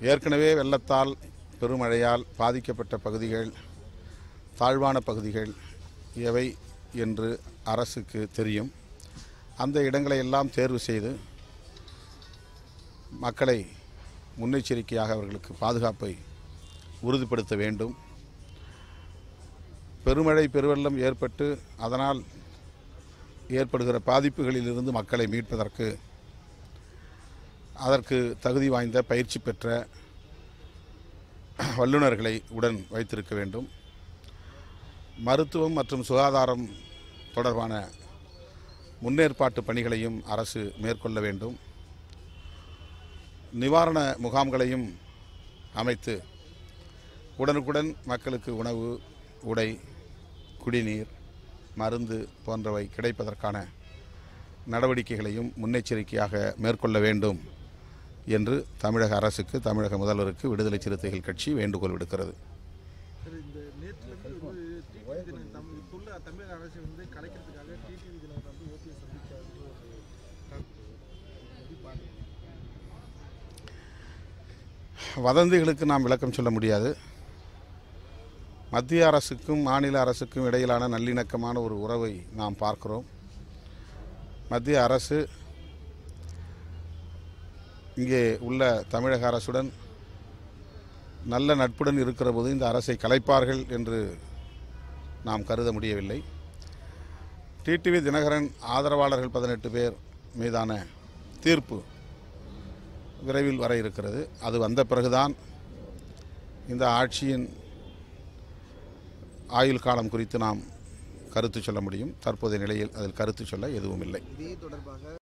ஏற்கனவே வெள்ளத்தால் பெருமழையால் பாதிக்கப்பட்ட பகுதிகள் தாழ்வான பகுதிகள் எவை என்று அரசுக்கு தெரியும் அந்த இடங்களை எல்லாம் தேர்வு செய்து மக்களை முன்னெச்சரிக்கையாக அவர்களுக்கு பாதுகாப்பை உறுதிப்படுத்த வேண்டும் பெருமழை பெருவெள்ளம் ஏற்பட்டு அதனால் ஏற்படுகிற பாதிப்புகளிலிருந்து மக்களை மீட்பதற்கு அதற்கு தகுதி வாய்ந்த பயிற்சி பெற்ற வல்லுநர்களை உடன் வைத்திருக்க வேண்டும் மருத்துவம் மற்றும் சுகாதாரம் தொடர்பான முன்னேற்பாட்டு பணிகளையும் அரசு மேற்கொள்ள வேண்டும் நிவாரண முகாம்களையும் அமைத்து உடனுக்குடன் மக்களுக்கு உணவு உடை குடிநீர் மருந்து போன்றவை கிடைப்பதற்கான நடவடிக்கைகளையும் முன்னெச்சரிக்கையாக மேற்கொள்ள வேண்டும் என்று தமிழக அரசுக்கு தமிழக முதல்வருக்கு விடுதலை சிறுத்தைகள் கட்சி வேண்டுகோள் விடுக்கிறது சார் இந்த நேற்றுலேருந்து வந்து டிடிவி தினம் தம் இப்போ உள்ள தமிழக அரசை வந்து கலைக்கிறதுக்காக டிடிவி தினம் வந்து ஓபிஎஸ் சந்திச்சாரு ஒரு கருத்து. எப்படி பார்க்குறீங்க? வதந்திகளுக்கு நாம் விளக்கம் சொல்ல முடியாது மத்திய அரசுக்கும் மாநில அரசுக்கும் இடையிலான நல்லிணக்கமான ஒரு உறவை நாம் பார்க்கிறோம் மத்திய அரசு இங்கே உள்ள தமிழக அரசுடன் நல்ல நட்புடன் இருக்கிற போது இந்த அரசை கலைப்பார்கள் என்று நாம் கருத முடியவில்லை டிடிவி தினகரன் ஆதரவாளர்கள் பதினெட்டு பேர் மீதான தீர்ப்பு விரைவில் வர இருக்கிறது அது வந்த பிறகுதான் இந்த ஆட்சியின் ஆயுள் காலம் குறித்து நாம் கருத்து சொல்ல முடியும் தற்போதைய நிலையில் அதில் கருத்து சொல்ல எதுவும் இல்லை இதே தொடர்பாக